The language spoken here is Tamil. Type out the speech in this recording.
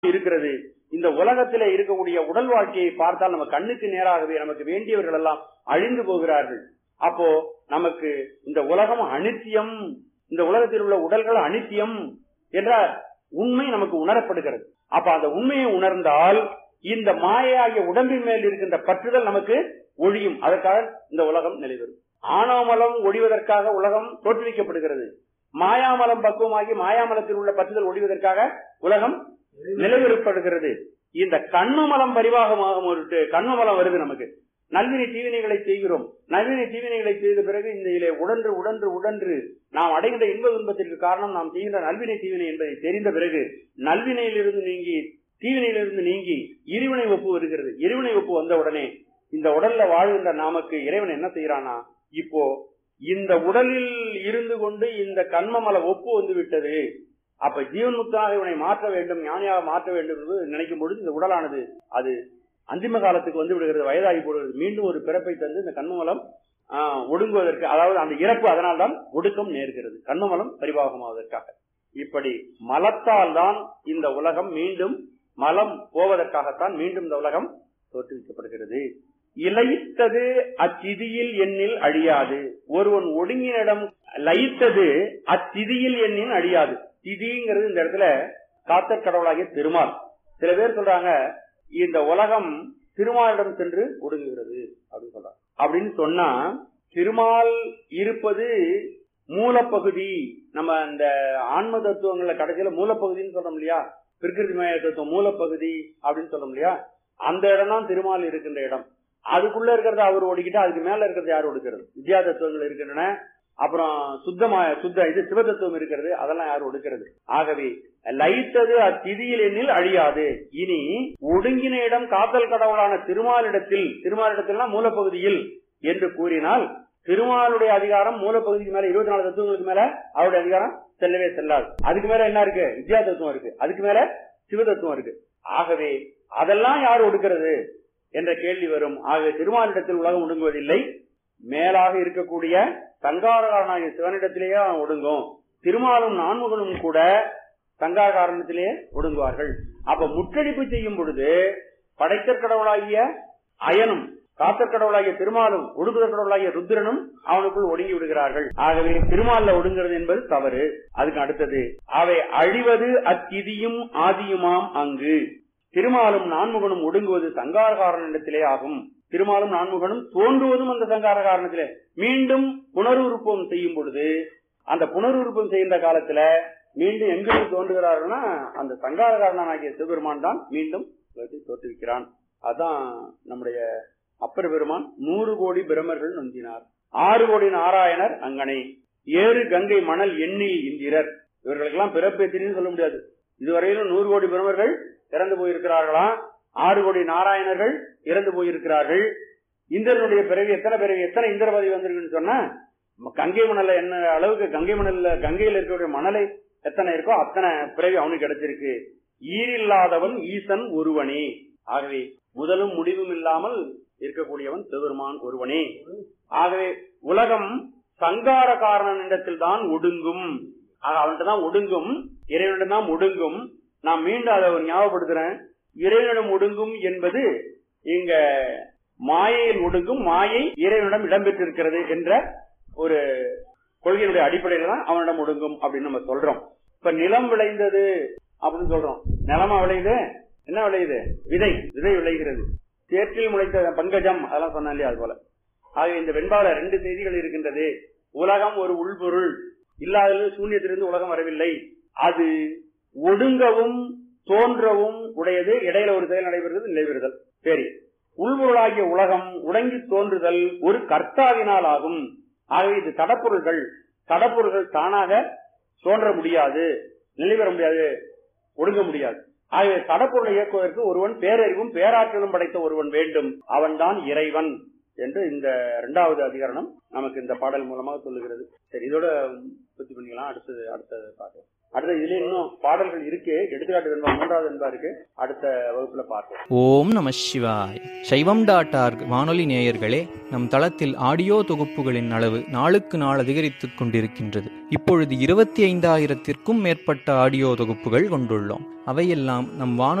இருக்கிறது இந்த உலகத்திலே இருக்கக்கூடிய உடல் வாழ்க்கையை பார்த்தால் நம்ம கண்ணுக்கு நேராகவே நமக்கு வேண்டியவர்கள் எல்லாம் அழிந்து போகிறார்கள் அப்போ நமக்கு இந்த உலகம் அனித்தியம் இந்த உலகத்தில் உள்ள உடல்கள் அனித்தியம் என்ற உண்மை நமக்கு உணரப்படுகிறது அப்ப அந்த உண்மையை உணர்ந்தால் இந்த மாயாகிய உடம்பின் மேல் இருக்கின்ற பற்றுதல் நமக்கு ஒழியும் அதற்காக இந்த உலகம் நிலைவரும் ஆணவமலம் ஒழிவதற்காக உலகம் தோற்றுவிக்கப்படுகிறது மாயாமலம் பக்குவமாகி மாயாமலத்தில் உள்ள பற்றுதல் ஒழிவதற்காக உலகம் நிலைவெறுப்படுகிறது இந்த கண்மமலம் பரிவாகமாகும் ஒரு கண்மமலம் வருது நமக்கு நல்வினை தீவினைகளை செய்கிறோம் நல்வினை தீவினைகளை செய்த பிறகு இந்த இதிலே உடன்று உடன்று உடன்று நாம் அடைகின்ற இன்ப துன்பத்திற்கு காரணம் நாம் செய்கின்ற நல்வினை தீவினை என்பதை தெரிந்த பிறகு நல்வினையிலிருந்து நீங்கி தீவினையிலிருந்து நீங்கி இருவினை ஒப்பு வருகிறது இருவினை ஒப்பு வந்த உடனே இந்த உடல்ல வாழ்கின்ற நாமக்கு இறைவன் என்ன செய்யறானா இப்போ இந்த உடலில் இருந்து கொண்டு இந்த கண்மமல ஒப்பு வந்து விட்டது அப்ப ஜீவன் முக்தனாக இவனை மாற்ற வேண்டும் ஞானியாக மாற்ற வேண்டும் என்று நினைக்கும் பொழுது இந்த உடலானது அது அந்திம காலத்துக்கு வந்து விடுகிறது வயதாகி போடுகிறது மீண்டும் ஒரு பிறப்பை தந்து இந்த கண்மமலம் ஆஹ், ஒடுங்குவதற்கு அதாவது அந்த இறப்பு அதனால்தான் ஒடுக்கம் நேர்கிறது கண்மமலம் பரிபாகமாவதற்காக இப்படி மலத்தால் தான் இந்த உலகம் மீண்டும் மலம் போவதற்காகத்தான் மீண்டும் இந்த உலகம் தோற்றுவிக்கப்படுகிறது இலைத்தது அச்சிதியில் எண்ணில் அழியாது ஒருவன் ஒடுங்கினிடம் லயித்தது அச்சிதியில் எண்ணில் அழியாது திதிங்கிறது இந்த இடத்துல காத்தற் கடவுளாகிய திருமால் சில பேர் சொல்றாங்க இந்த உலகம் திருமாலிடம் சென்று ஒடுங்குகிறது அப்படின்னு சொல்றாங்க அப்படின்னு சொன்னா திருமால் இருப்பது மூலப்பகுதி நம்ம இந்த ஆன்ம தத்துவங்கள்ல கடைசியில மூலப்பகுதின்னு சொல்றோம் இல்லையா பிரகிருதி மய தத்துவம் மூலப்பகுதி அப்படின்னு சொல்றோம் இல்லையா அந்த இடம் தான் திருமால் இருக்கின்ற இடம் அதுக்குள்ள இருக்கிறத அவர் ஒடுக்கிட்டு அதுக்கு மேல இருக்கிறது யார் ஒடுக்கிறது வித்யா தத்துவங்கள் இருக்கின்றன அப்புறம் சுத்தമായ சுத்த இது சிவதத்துவம் இருக்கிறது அதெல்லாம் யார் ஒடுக்கிறது ஆகவே லைத்தது அத்திதியில் எண்ணில் அழியாது இனி ஒடுங்கின இடம் காத்தல் கடவுளான திருமாலிடத்தில் திருமாலிடத்தில்னா மூலப்பகுதியில் என்று கூறினால் திருமாலுடைய அதிகாரம் மூலப்பகுதிக்கு மேல இருபத்தி நாலு தத்துவங்களுக்கு மேல அவருடைய அதிகாரம் செல்லவே செல்லாது அதுக்கு மேல என்ன இருக்கு வித்யா தத்துவம் இருக்கு அதுக்கு மேல சிவ தத்துவம் இருக்கு ஆகவே அதெல்லாம் யார் ஒடுக்கிறது என்ற கேள்வி வரும் ஆகவே திருமாலிடத்தில் உலகம் ஒடுங்குவதில்லை மேலாக இருக்கக்கூடிய சங்காரகாரனாகிய சிவனிடத்திலேயே அவன் ஒடுங்கும் திருமாலும் நான்முகனும் கூட சங்கார காரணத்திலேயே ஒடுங்குவார்கள் அப்ப முற்றடிப்பு செய்யும் பொழுது படைத்தற் கடவுளாகிய அயனும் காத்தற் கடவுளாகிய திருமாலும் ஒடுக்குதற் கடவுளாகிய ருத்ரனும் அவனுக்குள் ஒடுங்கி விடுகிறார்கள் ஆகவே திருமால்ல ஒடுங்கிறது என்பது தவறு அதுக்கு அடுத்தது அவை அழிவது அத்திதியும் ஆதியுமாம் அங்கு திருமாலும் நான்முகனும் ஒடுங்குவது சங்கார காரணத்திலே ஆகும் திருமாலும் நான்முகனும் தோன்றுவதும் அந்த சங்கார காரணத்திலே மீண்டும் புனருருப்பம் செய்யும் பொழுது அந்த புனருருப்பம் செய்கின்ற காலத்துல மீண்டும் எங்கிருந்து தோன்றுகிறார்கள்னா அந்த சங்கார காரணனாகிய சிவபெருமான் தான் மீண்டும் உலகத்தை தோற்றுவிக்கிறான் அதான் நம்முடைய அப்பர் பெருமான் நூறு கோடி பிரமர்கள் நொந்தினார் ஆறு கோடி நாராயணர் அங்கனை ஏறு கங்கை மணல் எண்ணி இந்திரர் இவர்களுக்கெல்லாம் பிறப்பு எத்தனைன்னு சொல்ல முடியாது இதுவரையிலும் நூறு கோடி பிரமர்கள் இறந்து போயிருக்கிறார்களாம் ஆறு கோடி நாராயணர்கள் இறந்து போயிருக்கிறார்கள் இந்திரனுடைய பிறவி எத்தனை பிறவி எத்தனை இந்திர பதவி வந்திருக்குன்னு சொன்னா நம்ம கங்கை மணல்ல என்ன அளவுக்கு கங்கை மணல்ல கங்கையில் இருக்கக்கூடிய மணலை எத்தனை இருக்கோ அத்தனை பிறவி அவனுக்கு கிடைச்சிருக்கு ஈரில்லாதவன் ஈசன் ஒருவனே ஆகவே முதலும் முடிவும் இல்லாமல் இருக்கக்கூடியவன் சிவபெருமான் ஒருவனே ஆகவே உலகம் சங்கார காரணனிடத்தில் தான் ஒடுங்கும் ஆக அவன்கிட்ட தான் ஒடுங்கும் இறைவனிடம் தான் ஒடுங்கும் நான் மீண்டும் அதை ஒரு ஞாபகப்படுத்துறேன் இறைவனிடம் ஒடுங்கும் என்பது இங்க மாயையில் ஒடுங்கும் மாயை இறைவனிடம் இடம்பெற்றிருக்கிறது என்ற ஒரு கொள்கையினுடைய அடிப்படையில தான் அவனிடம் ஒடுங்கும் அப்படின்னு நம்ம சொல்றோம் இப்ப நிலம் விளைந்தது அப்படின்னு சொல்றோம் நிலமா விளையுது என்ன விளையுது விதை விதை விளைகிறது சேற்றில் முளைத்த பங்கஜம் அதெல்லாம் சொன்னேன் இல்லையா அது போல ஆக இந்த வெண்பால ரெண்டு செய்திகள் இருக்கின்றது உலகம் ஒரு உள்பொருள் இல்லாதது சூன்யத்திலிருந்து உலகம் வரவில்லை அது ஒடுங்கவும் தோன்றவும் உடையது இடையில ஒரு செயல் நடைபெறுகிறது நிலைபெறுதல் சரி உள்பொருளாகிய உலகம் உடங்கி தோன்றுதல் ஒரு கர்த்தாவினால் ஆகும் ஆகவே இது தடப்பொருள்கள் தடப்பொருள்கள் தானாக தோன்ற முடியாது நிலைபெற முடியாது ஒடுங்க முடியாது ஆகவே தடப்பொருளை இயக்குவதற்கு ஒருவன் பேரறிவும் பேராற்றலும் படைத்த ஒருவன் வேண்டும் அவன்தான் இறைவன் என்று இந்த இரண்டாவது அதிகரணம் நமக்கு இந்த பாடல் மூலமாக சொல்லுகிறது சரி இதோட பூர்த்தி பண்ணிக்கலாம் அடுத்தது அடுத்தது பார்க்கலாம் அடுத்த இதுல இன்னும் பாடல்கள் இருக்கு எடுத்துக்காட்டு வெண்பா மூன்றாவது வெண்பா இருக்கு அடுத்த வகுப்புல பார்ப்போம் ஓம் நம சிவாய் சைவம் டாட் ஆர்க் வானொலி நேயர்களே நம் தளத்தில் ஆடியோ தொகுப்புகளின் அளவு நாளுக்கு நாள் அதிகரித்துக் கொண்டிருக்கின்றது இப்பொழுது இருபத்தி ஐந்தாயிரத்திற்கும் மேற்பட்ட ஆடியோ தொகுப்புகள் கொண்டுள்ளோம் அவையெல்லாம் நம் வானொலி